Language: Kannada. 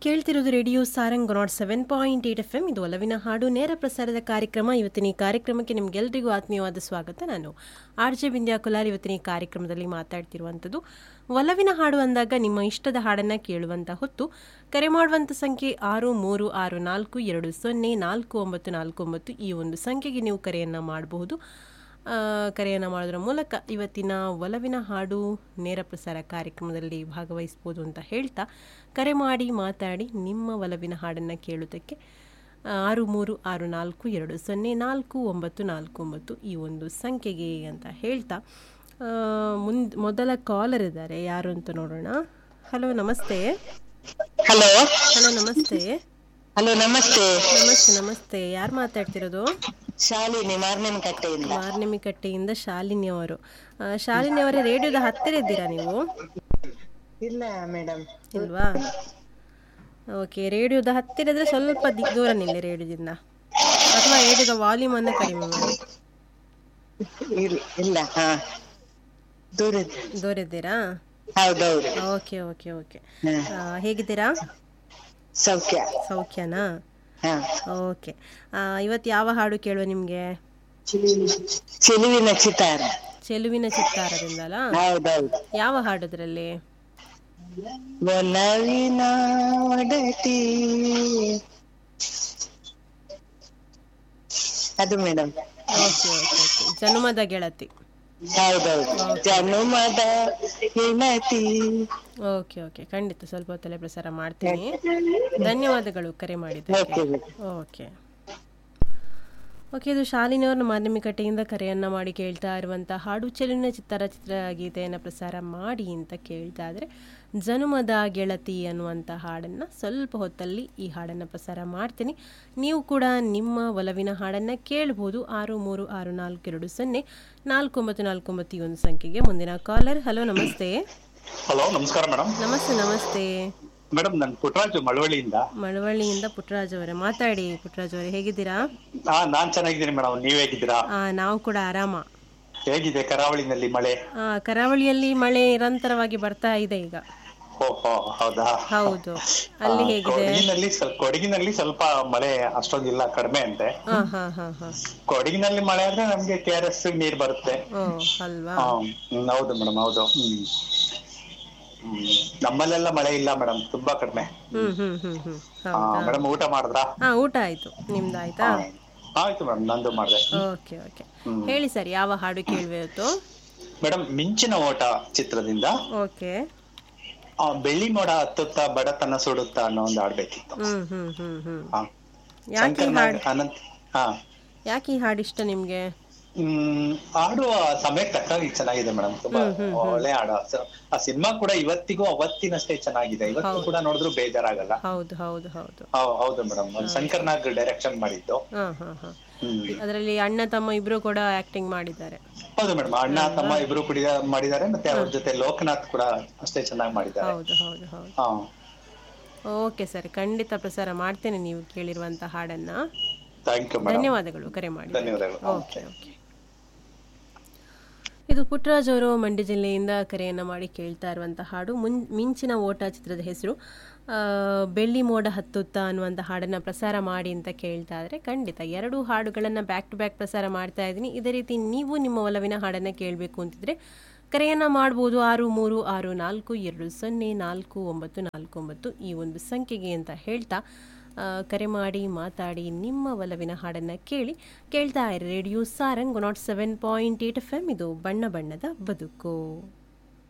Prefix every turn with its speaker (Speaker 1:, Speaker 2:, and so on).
Speaker 1: ಕೇಳ್ತಿರೋದು radio Sarang nought seven point eight F M ಇದು ಒಲವಿನ ಹಾಡು ನೇರ ಪ್ರಸಾರದ ಕಾರ್ಯಕ್ರಮ ಇವತ್ತಿನ ಈ ಕಾರ್ಯಕ್ರಮಕ್ಕೆ ನಿಮಗೆಲ್ಲರಿಗೂ ಆತ್ಮೀಯವಾದ ಸ್ವಾಗತ ನಾನು ಆರ್ ಜೆ ಬಿಂದ್ಯಾ ಕುಲಾರ್ ಇವತ್ತಿನ ಈ ಕಾರ್ಯಕ್ರಮದಲ್ಲಿ ಮಾತಾಡ್ತಿರುವಂಥದ್ದು ಒಲವಿನ ಹಾಡು ಅಂದಾಗ ನಿಮ್ಮ ಇಷ್ಟದ ಹಾಡನ್ನು ಕೇಳುವಂಥ ಹೊತ್ತು ಕರೆ ಮಾಡುವಂಥ ಸಂಖ್ಯೆ ಆರು ಮೂರು ಆರು ನಾಲ್ಕು ಎರಡು ಸೊನ್ನೆ ನಾಲ್ಕು ಒಂಬತ್ತು ನಾಲ್ಕು ಒಂಬತ್ತು ಈ ಒಂದು ಸಂಖ್ಯೆಗೆ ನೀವು ಕರೆಯನ್ನು ಮಾಡಬಹುದು ಆ, ಕರೆಯನ್ನು ಮಾಡೋದ್ರ ಮೂಲಕ ಇವತ್ತಿನ ಒಲವಿನ ಹಾಡು ನೇರ ಪ್ರಸಾರ ಕಾರ್ಯಕ್ರಮದಲ್ಲಿ ಭಾಗವಹಿಸ್ಬೋದು ಅಂತ ಹೇಳ್ತಾ ಕರೆ ಮಾಡಿ ಮಾತಾಡಿ ನಿಮ್ಮ ಒಲವಿನ ಹಾಡನ್ನು ಕೇಳೋದಕ್ಕೆ ಆ, ಆರು ಮೂರು ಆರು ನಾಲ್ಕು ಎರಡು ಸೊನ್ನೆ ನಾಲ್ಕು ಒಂಬತ್ತು ನಾಲ್ಕು ಒಂಬತ್ತು ಈ ಒಂದು ಸಂಖ್ಯೆಗೆ ಅಂತ ಹೇಳ್ತಾ ಆ, ಮುಂದ್ ಮೊದಲ ಕಾಲರ್ ಇದ್ದಾರೆ ಯಾರು ಅಂತ ನೋಡೋಣ ಹಲೋ ನಮಸ್ತೆ
Speaker 2: ಹಲೋ
Speaker 1: ಹಲೋ ನಮಸ್ತೆ
Speaker 2: ಹಲೋ ನಮಸ್ತೆ
Speaker 1: ನಮಸ್ತೆ ನಮಸ್ತೆ ಯಾರು ಮಾತಾಡ್ತಿರೋದು
Speaker 2: ಶಾಲಿನಿ ಮಾರ್ನೆಮ್ ಕಟ್ಟೆಯಿಂದ
Speaker 1: ಮಾರ್ನಿಮಿಕಟ್ಟೆಯಿಂದ ಶಾಲಿನಿ ಅವರು ಆ, ಶಾಲಿನಿ ಅವರೇ ರೇಡಿಯೋದ ಹತ್ತಿರ ಇದ್ದೀರಾ ನೀವು
Speaker 2: ಇಲ್ಲ ಮೇಡಮ್
Speaker 1: ಇಲ್ವಾ ಓಕೆ ರೇಡಿಯೋದ ಹತ್ತಿರ ಇದ್ರೆ ಸ್ವಲ್ಪ ದಿ- ದೂರ ನಿಲ್ಲಿ ರೇಡಿಯೋದಿಂದ ಅಥವಾ ರೇಡಿಯೋದ ವಾಲ್ಯೂಮ್ ಅನ್ನು ಕಡಿಮೆ ಮಾಡಿ
Speaker 2: ಇಲ್ಲ ಹಾ ದೂರದ
Speaker 1: ದೂರ ಇದ್ದೀರಾ
Speaker 2: ಹೌದೌದು
Speaker 1: ಓಕೆ ಓಕೆ ಓಕೆ
Speaker 2: ಹಾ.
Speaker 1: ಆ, ಹೇಗಿದ್ದೀರಾ
Speaker 2: ಸೌಖ್ಯ
Speaker 1: ಸೌಖ್ಯನಾ
Speaker 2: ಹಾ
Speaker 1: ಓಕೆ ಇವತ್ತು ಯಾವ ಹಾಡು ಕೇಳುವ ನಿಮಗೆ
Speaker 2: ಚೆಲುವಿನ ಚಿತ್ತಾರ
Speaker 1: ಚೆಲುವಿನ ಚಿತ್ತಾರದಿಂದಲಾ
Speaker 2: ಹೌದೌದು
Speaker 1: ಯಾವ ಹಾಡೋದ್ರಲ್ಲಿ
Speaker 2: ಒಲವಿನ ಒಡತಿ ಅದು ಮೇಡಮ್
Speaker 1: ಓಕೆ ಓಕೆ ಓಕೆ ಜನುಮದ ಗೆಳತಿ
Speaker 2: ಹೌದೌದು ಜನುಮದ ಹೆಣತಿ
Speaker 1: ಓಕೆ ಓಕೆ ಖಂಡಿತ ಸ್ವಲ್ಪ ಹೊತ್ತಲ್ಲೇ ಪ್ರಸಾರ ಮಾಡ್ತೀನಿ ಧನ್ಯವಾದಗಳು ಕರೆ ಮಾಡಿದ್ದಕ್ಕೆ
Speaker 2: ಓಕೆ
Speaker 1: ಓಕೆ ಓಕೆ ಇದು ಶಾಲಿನಿಯವ್ರನ್ನ ಮಾಧ್ಯಮಿಕಟ್ಟೆಯಿಂದ ಕರೆಯನ್ನು ಮಾಡಿ ಕೇಳ್ತಾ ಇರುವಂಥ ಹಾಡು ಚೆಲುವಿನ ಚಿತ್ತರ ಚಿತ್ರಗೀತೆಯನ್ನು ಪ್ರಸಾರ ಮಾಡಿ ಅಂತ ಕೇಳ್ತಾ ಇದ್ರೆ ಜನುಮದ ಗೆಳತಿ ಅನ್ನುವಂಥ ಹಾಡನ್ನು ಸ್ವಲ್ಪ ಹೊತ್ತಲ್ಲಿ ಈ ಹಾಡನ್ನು ಪ್ರಸಾರ ಮಾಡ್ತೀನಿ ನೀವು ಕೂಡ ನಿಮ್ಮ ಒಲವಿನ ಹಾಡನ್ನು ಕೇಳ್ಬೋದು ಆರು ಮೂರು ಆರು ನಾಲ್ಕು ಎರಡು ಸೊನ್ನೆ ನಾಲ್ಕು ಒಂಬತ್ತು ನಾಲ್ಕು ಒಂಬತ್ತು ಈ ಒಂದು ಸಂಖ್ಯೆಗೆ ಮುಂದಿನ ಕಾಲರ್ ಹಲೋ ನಮಸ್ತೆ
Speaker 3: ಹಲೋ ನಮಸ್ಕಾರ ಮೇಡಮ್
Speaker 1: ನಮಸ್ತೆ ನಮಸ್ತೆ
Speaker 3: ಮೇಡಮ್ ನಾನು ಪುಟ್ಟರಾಜು ಮಳವಳ್ಳಿಯಿಂದ
Speaker 1: ಮಳವಳ್ಳಿಯಿಂದ ಪುಟ್ಟರಾಜ್ ಅವರೇ ಮಾತಾಡಿ ಪುಟ್ಟರಾಜ್ ಅವರೇ ಹೇಗಿದ್ದೀರಾ
Speaker 3: ಹಾ ನಾನ್ ಚೆನ್ನಾಗಿದ್ದೀನಿ ಮೇಡಮ್ ನೀವ್ ಹೇಗಿದ್ದೀರಾ
Speaker 1: ಆ, ನಾವು ಕೂಡ ಆರಾಮ
Speaker 3: ಹೇಗಿದೆ ಕರಾವಳಿನಲ್ಲಿ ಮಳೆ
Speaker 1: ಆ, ಕರಾವಳಿಯಲ್ಲಿ ಮಳೆ ನಿರಂತರವಾಗಿ ಬರ್ತಾ ಇದೆ ಈಗ
Speaker 3: ಓಹೋ ಹೌದಾ
Speaker 1: ಹೌದು ಅಲ್ಲಿ
Speaker 3: ಆ,
Speaker 1: ಹೇಗಿದೆ
Speaker 3: ಕೊಡಗಿನಲ್ಲಿ ಸ್ವಲ್ಪ ಕೊಡಗಿನಲ್ಲಿ ಸ್ವಲ್ಪ ಮಳೆ ಅಷ್ಟೊಂದಿಲ್ಲ ಕಡಿಮೆ ಅಂತೆ
Speaker 1: ಹಾ ಹಾ ಹಾ ಹಾ
Speaker 3: ಕೊಡಗಿನಲ್ಲಿ ಮಳೆ ಆದ್ರೆ ನಮ್ಗೆ ಕೆ ಆರ್ ಎಸ್ ನೀರ್ ಬರುತ್ತೆ
Speaker 1: ಓ ಅಲ್ವಾ
Speaker 3: ಹಾ ಹ್ಮ್, ಹೌದು ಮೇಡಮ್ ಹೌದು ಹ್ಮ್ ಹ್ಮ್. ನಮ್ಮಲ್ಲೆಲ್ಲ ಮಳೆ ಇಲ್ಲ ಮೇಡಮ್ ತುಂಬಾ ಕಡಿಮೆ
Speaker 1: ಹ್ಮ್ ಹ್ಮ್ ಹ್ಮ್ ಹ್ಮ್ ಹೌದಾ
Speaker 3: ಮೇಡಮ್ ಊಟ ಮಾಡಿದ್ರಾ
Speaker 1: ಹಾ ಊಟ ಆಯ್ತು ನಿಮ್ದು ಆಯ್ತಾ
Speaker 3: ಆಯ್ತು ಮೇಡಮ್ ನಂದು ಮಾಡಿದೆ
Speaker 1: ಓಕೆ ಓಕೆ ಹೇಳಿ ಸರ್ ಯಾವ ಹಾಡು ಕೇಳ್ಬೇಕು
Speaker 3: ಮೇಡಮ್ ಮಿಂಚಿನ ಓಟ ಚಿತ್ರದಿಂದ
Speaker 1: ಓಕೆ
Speaker 3: ಆ, ಬೆಳ್ಳಿ ಮೋಡ ಹತ್ತುತ್ತಾ ಬಡತನ ಸುಡುತ್ತಾ ಅನ್ನೋ ಒಂದು ಹಾಡ್ಬೇಕಿತ್ತು
Speaker 1: ಹ್ಮ್ ಹ್ಮ್ ಹ್ಮ್ ಹ್ಮ್
Speaker 3: ಹಾ.
Speaker 1: ಯಾಕೆ ಈ
Speaker 3: ಶಂಕರ್ ನಾಗ್
Speaker 1: ಹಾಡು
Speaker 3: ಅನಂತ್ ಹಾ
Speaker 1: ಯಾಕೆ ಈ ಹಾಡು ಇಷ್ಟ ನಿಮ್ಗೆ
Speaker 3: ಹ್ಮ್ ಹಾಡು ಸಮಯ ತಕ್ಕಾಗಿ ಚೆನ್ನಾಗಿದೆ ಮೇಡಮ್ ತುಂಬಾ ಒಳ್ಳೆ ಹಾಡು ಸ- ಆ ಸಿನಿಮಾ ಕೂಡ ಇವತ್ತಿಗೂ ಅವತ್ತಿನಷ್ಟೇ ಚೆನ್ನಾಗಿದೆ ಇವತ್ತು ಕೂಡ ನೋಡಿದ್ರು ಬೇಜಾರಾಗಲ್ಲ
Speaker 1: ಹೌದು ಹೌದು ಹೌದು
Speaker 3: ಹೌ- ಹೌದು ಮೇಡಮ್ ಶಂಕರ್ ನಾಗ್ ಡೈರೆಕ್ಷನ್ ಮಾಡಿದ್ದು
Speaker 1: ಹಾ ಹಾ ಹಾ
Speaker 3: ಹ್ಮ್
Speaker 1: ಅದರಲ್ಲಿ ಅಣ್ಣ ತಮ್ಮ ಇಬ್ರು ಕೂಡ ಆಕ್ಟಿಂಗ್ ಮಾಡಿದ್ದಾರೆ
Speaker 3: ಹೌದು ಮೇಡಮ್ ಅಣ್ಣ ತಮ್ಮ ಇಬ್ರು ಕೂಡ ಮಾಡಿದ್ದಾರೆ ಮತ್ತೆ ಅವ್ರ ಜೊತೆ ಲೋಕನಾಥ್ ಕೂಡ ಅಷ್ಟೇ ಚೆನ್ನಾಗಿ ಮಾಡಿದ್ದಾರೆ
Speaker 1: ಹೌದು ಹೌದು ಹೌದು
Speaker 3: ಹಾ
Speaker 1: ಓಕೆ ಸರ್ ಖಂಡಿತ ಪ್ರಸಾರ ಮಾಡ್ತೇನೆ ನೀವು ಕೇಳಿರುವಂಥ ಹಾಡನ್ನ
Speaker 3: ಥ್ಯಾಂಕ್ ಯು ಮೇಡಮ್
Speaker 1: ಧನ್ಯವಾದಗಳು ಕರೆ ಮಾಡಿ
Speaker 3: ಧನ್ಯವಾದಗಳು
Speaker 1: ಓಕೆ ಓಕೆ ಇದು ಪುಟ್ಟರಾಜ್ ಅವರು ಮಂಡ್ಯ ಜಿಲ್ಲೆಯಿಂದ ಕರೆಯನ್ನು ಮಾಡಿ ಕೇಳ್ತಾ ಇರುವಂಥ ಹಾಡು ಮುನ್ ಮಿಂಚಿನ ಓಟ ಚಿತ್ರದ ಹೆಸರು ಆ, ಬೆಳ್ಳಿ ಮೋಡ ಹತ್ತುತ್ತಾ ಅನ್ನುವಂಥ ಹಾಡನ್ನು ಪ್ರಸಾರ ಮಾಡಿ ಅಂತ ಕೇಳ್ತಾ ಇದ್ರೆ ಖಂಡಿತ ಎರಡು ಹಾಡುಗಳನ್ನು ಬ್ಯಾಕ್ ಟು ಬ್ಯಾಕ್ ಪ್ರಸಾರ ಮಾಡ್ತಾ ಇದ್ದೀನಿ ಇದೇ ರೀತಿ ನೀವು ನಿಮ್ಮ ಒಲವಿನ ಹಾಡನ್ನು ಕೇಳಬೇಕು ಅಂತಿದ್ರೆ ಕರೆಯನ್ನು ಮಾಡ್ಬೋದು ಆರು ಮೂರು ಆರು ನಾಲ್ಕು ಎರಡು ಸೊನ್ನೆ ನಾಲ್ಕು ಒಂಬತ್ತು ನಾಲ್ಕು ಒಂಬತ್ತು ಈ ಒಂದು ಸಂಖ್ಯೆಗೆ ಅಂತ ಹೇಳ್ತಾ ಆ, ಕರೆ ಮಾಡಿ ಮಾತಾಡಿ ನಿಮ್ಮ ಒಲವಿನ ಹಾಡನ್ನು ಕೇಳಿ ಕೇಳ್ತಾ ಇರಿ radio Sarang nought seven point eight F M ಇದು ಬಣ್ಣ ಬಣ್ಣದ ಬದುಕು